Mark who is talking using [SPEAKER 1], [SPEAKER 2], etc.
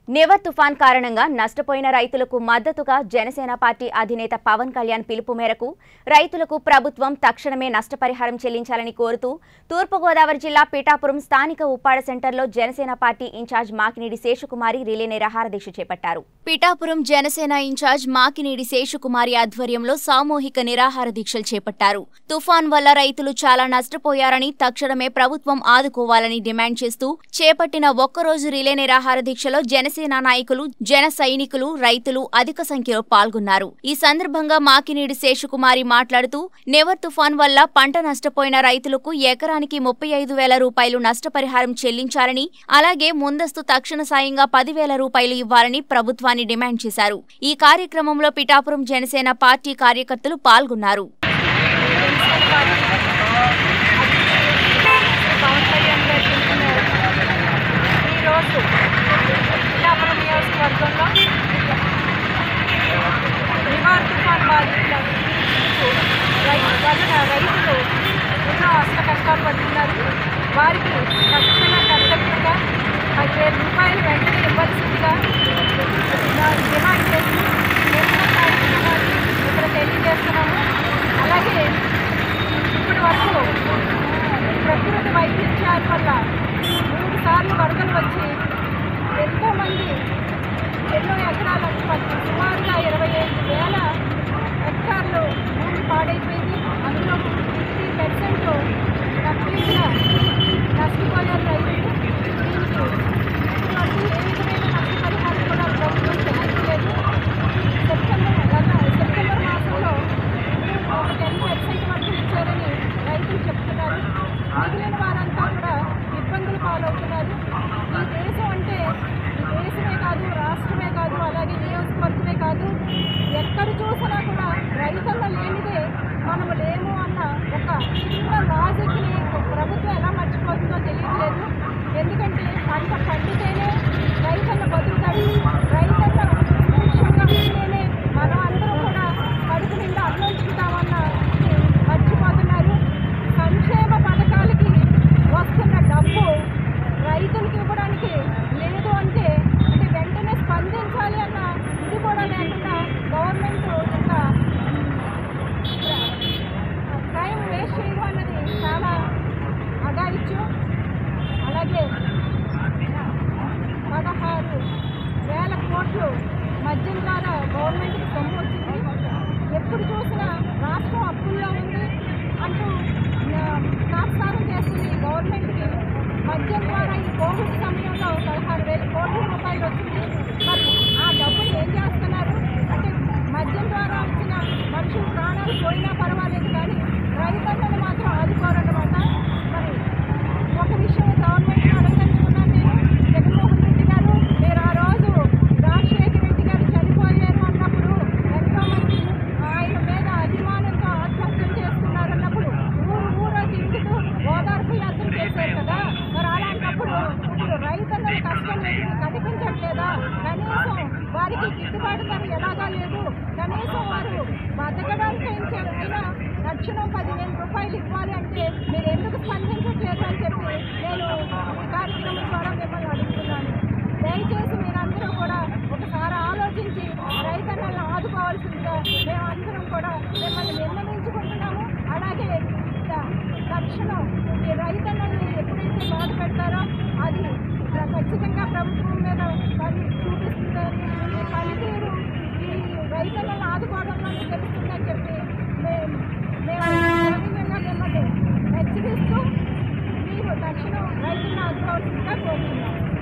[SPEAKER 1] నివర్ తుఫాన్ కారణంగా నష్టపోయిన రైతులకు మద్దతుగా జనసేన పార్టీ అధినేత పవన్ కళ్యాణ్ పిలుపు మేరకు రైతులకు ప్రభుత్వం తక్షణమే నష్టపరిహారం చెల్లించాలని కోరుతూ తూర్పుగోదావరి జిల్లా పిఠాపురం స్థానిక ఉప్పాడ సెంటర్లో Janasena party incharge Makineedi Seshakumari relay నిరాహార దీక్ష చేపట్టారు పిఠాపురం జనసేన ఇన్ఛార్జ్ మాకినీడి శేషకుమారి ఆధ్వర్యంలో సామూహిక నిరాహార దీక్షలు చేపట్టారు తుఫాన్ వల్ల రైతులు చాలా నష్టపోయారని తక్షణమే ప్రభుత్వం ఆదుకోవాలని డిమాండ్ చేస్తూ చేపట్టిన ఒక్కరోజు రిలే నిరాహార దీక్షలో జనసేన నాయకులు జన సైనికులు రైతులు అధిక సంఖ్యలో పాల్గొన్నారు ఈ సందర్భంగా మాకినీడి శేషకుమారి మాట్లాడుతూ నెవర్ తుఫాన్ వల్ల పంట నష్టపోయిన రైతులకు ఎకరానికి ముప్పై ఐదు వేల రూపాయలు నష్టపరిహారం చెల్లించాలని అలాగే ముందస్తు తక్షణ సాయంగా పదివేల రూపాయలు ఇవ్వాలని ప్రభుత్వాన్ని డిమాండ్ చేశారు ఈ కార్యక్రమంలో పిఠాపురం జనసేన పార్టీ కార్యకర్తలు పాల్గొన్నారు
[SPEAKER 2] పవన్ కళ్యాణ్ గారి పిలుపు మేరకు ఈరోజు పిఠాపురం నియోజకవర్గంలో నివార్ తుఫాన్ బాధితులకు రైతు ప్రజల రైతులు ఎన్నో అష్ట కష్టాలు పడుతున్నారు వారికి తక్షణ కర్తవ్యంగా పదివేల రూపాయలు వెంటనే ఇవ్వాల్సిందిగా దా- డిమాండ్ చేసి నిరసన కార్యక్రమాన్ని ఇక్కడ తెలియజేస్తున్నాము అలాగే ఇప్పటి వరకు ప్రకృతి వైవిధ్యాల వల్ల మూడు సార్లు వరదలు వచ్చి ఎంతోమంది ఎన్నో ఎకరాల ప- సుమారుగా ఇరవై ఐదు వేల హెక్టార్లు భూమి పాడైపోయింది అందులో ఫిఫ్టీ పర్సెంట్ కంప్లీట్గా నష్టపోయారు రైతులు దీనికి ఇప్పటి వరకు ఏ విధమైన నష్టపరిహారం కూడా ప్రభుత్వం చెల్లించలేదు సెప్టెంబర్ గత సెప్టెంబర్ మాసంలో ఒక టెన్ పర్సెంట్ వరకు ఇచ్చారని రైతులు చెప్తున్నారు మిగిలిన వారంతా కూడా ఇబ్బందులు పాలవుతున్నారు ఈ దేశం అంటే ఈ దేశమే కాదు రాష్ట్రమే కాదు అలాగే నియోజకవర్గమే కాదు ఎక్కడ చూసినా కూడా రైతన్న లేనిదే మనము లేము అన్న ఒక చిన్న లాజిక్ని ప్రభుత్వం ఎలా మర్చిపోతుందో తెలియట్లేదు ఎందుకంటే పంట పండితేనే రైతన్న బతుకుతాడు రైతన్న సుభిక్షంగా ఉంటేనే మనం అందరం కూడా కడుపు నిండా అన్నంచుకుంటామన్న మర్చిపోతున్నారు సంక్షేమ పథకాలకి వస్తున్న డబ్బు రైతులకు ఇవ్వడానికి లేదు అంటే అంటే వెంటనే స్పందించాలి అన్న ఇది కూడా లేకుండా గవర్నమెంట్ ఇంకా టైం వేస్ట్ చేయడం అన్నది చాలా అగాయిత్యం అలాగే పదహారు వేల కోట్లు మద్యం ద్వారా గవర్నమెంట్కి సొమ్ము వచ్చింది ఎప్పుడు చూసినా రాష్ట్రం అప్పుల్లో ఉంది అంటూ ఆ, తాత్సారం చేస్తుంది ఈ గవర్నమెంట్కి మద్యం ద్వారా ఈ కోవిడ్ సమయంలో పదహారు వేల కోట్ల రూపాయలు వచ్చింది మరి ఆ డబ్బులు ఏం చేస్తున్నారు అంటే మద్యం ద్వారా వచ్చిన మనుషులు ప్రాణాలు పోయినా పర్వాలేదు కానీ రైతన్నలు మాత్రం ఆదుకోరన్నమాట మరి ఒక విషయం గవర్నమెంట్ అడగదలుచుకున్నాను నేను జగన్మోహన్ రెడ్డి గారు మీరు ఆ రోజు రాజశేఖర రెడ్డి గారు చనిపోయారు అన్నప్పుడు ఎంతోమంది ఆయన మీద అభిమానంతో ఆత్మహత్యలు చేస్తున్నారు అన్నప్పుడు ఊరు ఊరో తిరుగుతూ ఓదార్పు యాత్ర చేశారు కదా మరి అలాంటప్పుడు ఇప్పుడు రైతన్నల కష్టం లేదు కనిపించట్లేదా కనీసం వారికి గిట్టుబాటు ధర ఎలాగా లేదు కనీసం వారు బతకడానికి అయినా తక్షణం పదివేల రూపాయలు ఇవ్వాలి అంటే మీరు ఎందుకు స్పందించట్లేదు అని చెప్పి నేను ఈ కార్యక్రమం ద్వారా మిమ్మల్ని అడుగుతున్నాను దయచేసి మీరందరూ కూడా ఒకసారి ఆలోచించి రైతన్నలను ఆదుకోవాల్సిందిగా మేమందరం కూడా మిమ్మల్ని విన్నవించుకుంటున్నాము అలాగే త- తక్షణం ఈ రైతన్నల్ని ఎప్పుడైతే బాధ పెడతారో అది ప్ర- ఖచ్చితంగా ప్రభుత్వం మీద పని చూపిస్తుంది ఈ పనితీరు ఈ రైతన్నలను ఆదుకోవడంలో తెలుస్తుందని చెప్పి మేము మేము సవినయంగా మిమ్మల్ని హెచ్చరిస్తూ మీరు తక్షణం రైతులను ఆదుకోవాల్సిందిగా కోరుతున్నాము